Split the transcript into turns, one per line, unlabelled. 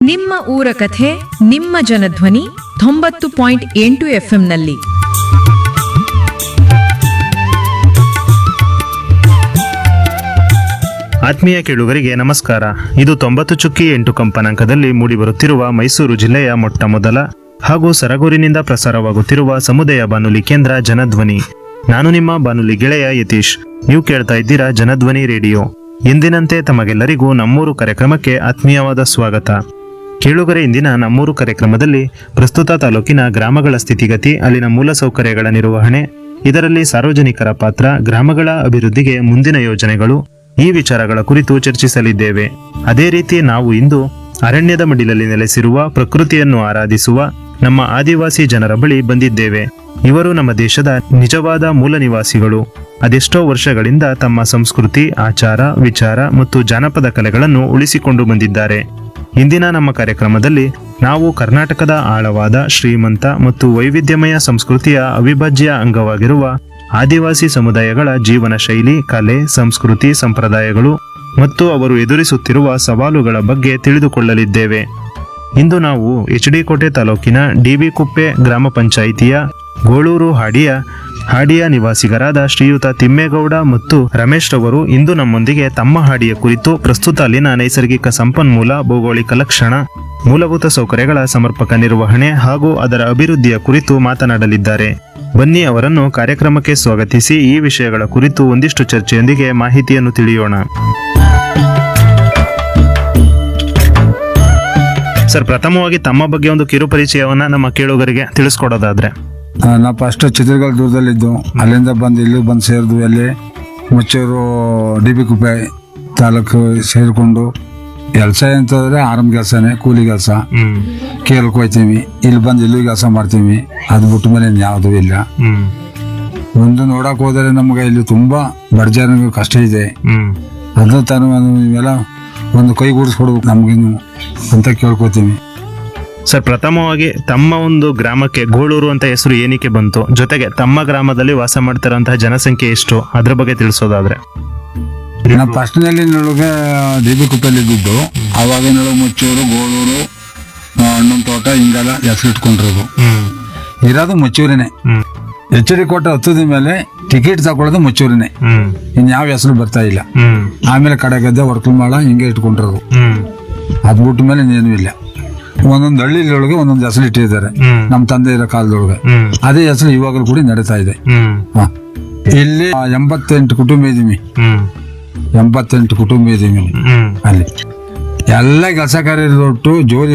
ನಿಮ್ಮ ಊರ ಕಥೆ ನಿಮ್ಮ ಜನಧ್ವನಿ ತೊಂಬತ್ತು ಪಾಯಿಂಟ್ ಎಂಟು ಎಫ್ಎಂನಲ್ಲಿ
ಆತ್ಮೀಯ ಕೇಳುಗರಿಗೆ ನಮಸ್ಕಾರ ಇದು ತೊಂಬತ್ತು ಚುಕ್ಕಿ ಎಂಟು ಕಂಪನಾಂಕದಲ್ಲಿ ಮೂಡಿಬರುತ್ತಿರುವ ಮೈಸೂರು ಜಿಲ್ಲೆಯ ಮೊಟ್ಟ ಮೊದಲ ಹಾಗೂ ಸರಗೂರಿನಿಂದ ಪ್ರಸಾರವಾಗುತ್ತಿರುವ ಸಮುದಾಯ ಬಾನುಲಿ ಕೇಂದ್ರ ಜನಧ್ವನಿ ನಾನು ನಿಮ್ಮ ಬಾನುಲಿ ಗೆಳೆಯ ಯತೀಶ್ ನೀವು ಕೇಳ್ತಾ ಇದ್ದೀರಾ ಜನಧ್ವನಿ ರೇಡಿಯೋ ಎಂದಿನಂತೆ ತಮಗೆಲ್ಲರಿಗೂ ನಮ್ಮೂರು ಕಾರ್ಯಕ್ರಮಕ್ಕೆ ಆತ್ಮೀಯವಾದ ಸ್ವಾಗತ ಕೇಳುಗರೆ ಇಂದಿನ ನಮ್ಮೂರು ಕಾರ್ಯಕ್ರಮದಲ್ಲಿ ಪ್ರಸ್ತುತ ತಾಲೂಕಿನ ಗ್ರಾಮಗಳ ಸ್ಥಿತಿಗತಿ ಅಲ್ಲಿನ ಮೂಲಸೌಕರ್ಯಗಳ ನಿರ್ವಹಣೆ ಇದರಲ್ಲಿ ಸಾರ್ವಜನಿಕರ ಪಾತ್ರ ಗ್ರಾಮಗಳ ಅಭಿವೃದ್ಧಿಗೆ ಮುಂದಿನ ಯೋಜನೆಗಳು ಈ ವಿಚಾರಗಳ ಕುರಿತು ಚರ್ಚಿಸಲಿದ್ದೇವೆ ಅದೇ ರೀತಿ ನಾವು ಇಂದು ಅರಣ್ಯದ ಮಡಿಲಲ್ಲಿ ನೆಲೆಸಿರುವ ಪ್ರಕೃತಿಯನ್ನು ಆರಾಧಿಸುವ ನಮ್ಮ ಆದಿವಾಸಿ ಜನರ ಬಳಿ ಬಂದಿದ್ದೇವೆ ಇವರು ನಮ್ಮ ದೇಶದ ನಿಜವಾದ ಮೂಲ ನಿವಾಸಿಗಳು ಅದೆಷ್ಟೋ ವರ್ಷಗಳಿಂದ ತಮ್ಮ ಸಂಸ್ಕೃತಿ ಆಚಾರ ವಿಚಾರ ಮತ್ತು ಜಾನಪದ ಕಲೆಗಳನ್ನು ಉಳಿಸಿಕೊಂಡು ಬಂದಿದ್ದಾರೆ ಇಂದಿನ ನಮ್ಮ ಕಾರ್ಯಕ್ರಮದಲ್ಲಿ ನಾವು ಕರ್ನಾಟಕದ ಆಳವಾದ ಶ್ರೀಮಂತ ಮತ್ತು ವೈವಿಧ್ಯಮಯ ಸಂಸ್ಕೃತಿಯ ಅವಿಭಾಜ್ಯ ಅಂಗವಾಗಿರುವ ಆದಿವಾಸಿ ಸಮುದಾಯಗಳ ಜೀವನ ಶೈಲಿ ಕಲೆ ಸಂಸ್ಕೃತಿ ಸಂಪ್ರದಾಯಗಳು ಮತ್ತು ಅವರು ಎದುರಿಸುತ್ತಿರುವ ಸವಾಲುಗಳ ಬಗ್ಗೆ ತಿಳಿದುಕೊಳ್ಳಲಿದ್ದೇವೆ ಇಂದು ನಾವು ಎಚ್ ಡಿ ಕೋಟೆ ತಾಲೂಕಿನ ಡಿಬಿ ಕುಪ್ಪೆ ಗ್ರಾಮ ಪಂಚಾಯಿತಿಯ ಗೋಳೂರು ಹಾಡಿಯ ಹಾಡಿಯ ನಿವಾಸಿಗರಾದ ಶ್ರೀಯುತ ತಿಮ್ಮೇಗೌಡ ಮತ್ತು ರಮೇಶ್ ರವರು ಇಂದು ನಮ್ಮೊಂದಿಗೆ ತಮ್ಮ ಹಾಡಿಯ ಕುರಿತು ಪ್ರಸ್ತುತ ಅಲ್ಲಿನ ನೈಸರ್ಗಿಕ ಸಂಪನ್ಮೂಲ ಭೌಗೋಳಿಕ ಲಕ್ಷಣ ಮೂಲಭೂತ ಸೌಕರ್ಯಗಳ ಸಮರ್ಪಕ ನಿರ್ವಹಣೆ ಹಾಗೂ ಅದರ ಅಭಿವೃದ್ಧಿಯ ಕುರಿತು ಮಾತನಾಡಲಿದ್ದಾರೆ ಬನ್ನಿ ಅವರನ್ನು ಕಾರ್ಯಕ್ರಮಕ್ಕೆ ಸ್ವಾಗತಿಸಿ ಈ ವಿಷಯಗಳ ಕುರಿತು ಒಂದಿಷ್ಟು ಚರ್ಚೆಯೊಂದಿಗೆ ಮಾಹಿತಿಯನ್ನು ತಿಳಿಯೋಣ ಸರ್ ಪ್ರಥಮವಾಗಿ ತಮ್ಮ ಬಗ್ಗೆ ಒಂದು ಕಿರು ಪರಿಚಯವನ್ನ ನಮ್ಮ ಕೇಳುಗರಿಗೆ ತಿಳಿಸ್ಕೊಡೋದಾದ್ರೆ
ಆ, ನಾವು ಫಸ್ಟ್ ಚಿತ್ರಗಳ ದೂರದಲ್ಲಿದ್ದು ಅಲ್ಲಿಂದ ಬಂದು ಇಲ್ಲಿ ಬಂದು ಸೇರಿದ್ವಿ ಅಲ್ಲಿ ಮುಚ್ಚೂರು ಡಿ ಬಿ ಕುಪ್ಪೆ ತಾಲೂಕು ಸೇರಿಕೊಂಡು ಕೆಲಸ ಅಂತಂದ್ರೆ ಆರಂಭ ಕೆಲಸನೇ ಕೂಲಿ ಕೆಲಸ
ಹ್ಮ್
ಕೇಳಕ್ ಹೋಯ್ತೀವಿ ಇಲ್ಲಿ ಬಂದು ಇಲ್ಲಿ ಕೆಲಸ ಮಾಡ್ತೀವಿ ಅದು ಬಿಟ್ಟ ಮೇಲೆ ಯಾವುದೂ ಇಲ್ಲ
ಹ್ಮ್
ಒಂದು ನೋಡಕ್ ಹೋದರೆ ನಮ್ಗೆ ಇಲ್ಲಿ ತುಂಬಾ ಬಡಜನಿಗೆ ಕಷ್ಟ ಇದೆ
ಹ್ಮ್
ಅದನ್ನ ತಾನು ನೀವೆಲ್ಲ ಒಂದು ಕೈ ಗೂಡಿಸ್ಕೊಡ್ಬೇಕು ನಮ್ಗೇನು ಅಂತ ಕೇಳ್ಕೊತೀವಿ
ಸರ್ ಪ್ರಥಮವಾಗಿ ತಮ್ಮ ಒಂದು ಗ್ರಾಮಕ್ಕೆ ಗೋಳೂರು ಅಂತ ಹೆಸರು ಏನಕ್ಕೆ ಬಂತು ಜೊತೆಗೆ ತಮ್ಮ ಗ್ರಾಮದಲ್ಲಿ ವಾಸ ಮಾಡ್ತಿರೋಂತಹ ಜನಸಂಖ್ಯೆ ಎಷ್ಟು ಅದ್ರ ಬಗ್ಗೆ ತಿಳಿಸೋದಾದ್ರೆ
ನಾವು ಫಸ್ಟ್ನಲ್ಲಿ ನೊಳಗೆ ಡಿ ಬಿ ಕುಪ್ಪೆಯಲ್ಲಿ ಇದ್ದಿದ್ದು ಅವಾಗ ನೊಳಗೆ ಮುಚ್ಚೂರು ಗೋಳೂರು ಆ, ಹಣ್ಣಿನ ತೋಟ ಹಿಂಗೆಲ್ಲ ಹೆಸರು ಇಟ್ಕೊಂಡಿರೋದು
ಹ್ಮ್
ಇರೋದು ಮುಚ್ಚೂರಿನೇ
ಹ್ಮ್
ಎಚ್ ಡಿ ಕೋಟೆ ಹತ್ತದ ಮೇಲೆ ಟಿಕೆಟ್ ತಗೊಳ್ಳೋದು ಮುಚ್ಚೂರಿನೇ
ಹ್ಮ್
ಇನ್ ಯಾವ ಹೆಸರು ಬರ್ತಾ ಇಲ್ಲ
ಹ್ಮ್
ಆಮೇಲೆ ಕಡೆ ಗದ್ದೆ ವರ್ಕಲ್ಮಾಳ ಹಿಂಗೆ ಇಟ್ಕೊಂಡಿರೋದು
ಹ್ಮ್
ಅದ್ ಬಿಟ್ಟ ಮೇಲೆ ಇನ್ನೇನು ಇಲ್ಲ ಒಂದೊಂದು ಹಳ್ಳಿಯೊಳಗೆ ಒಂದೊಂದು ಹೆಸರು ಇಟ್ಟಿದ್ದಾರೆ
ಹ್ಮ್
ನಮ್ಮ ತಂದೆ ಇರೋ ಕಾಲದೊಳಗೆ
ಹ್ಮ್
ಅದೇ ಹೆಸರು ಇವಾಗಲೂ ಕೂಡ ನಡೀತಾ ಇದೆ
ಹ್ಮ್
ಹ. ಇಲ್ಲಿ ಆ, ಎಂಬತ್ತೆಂಟು ಕುಟುಂಬ ಇದೀವಿ
ಹ್ಮ್
ಎಂಬತ್ತೆಂಟು ಕುಟುಂಬ ಇದೀವಿ
ಹ್ಮ್
ಅಲ್ಲಿ ಎಲ್ಲ ಕೆಲಸ ಕಾರ್ಯ ಜೋಡಿ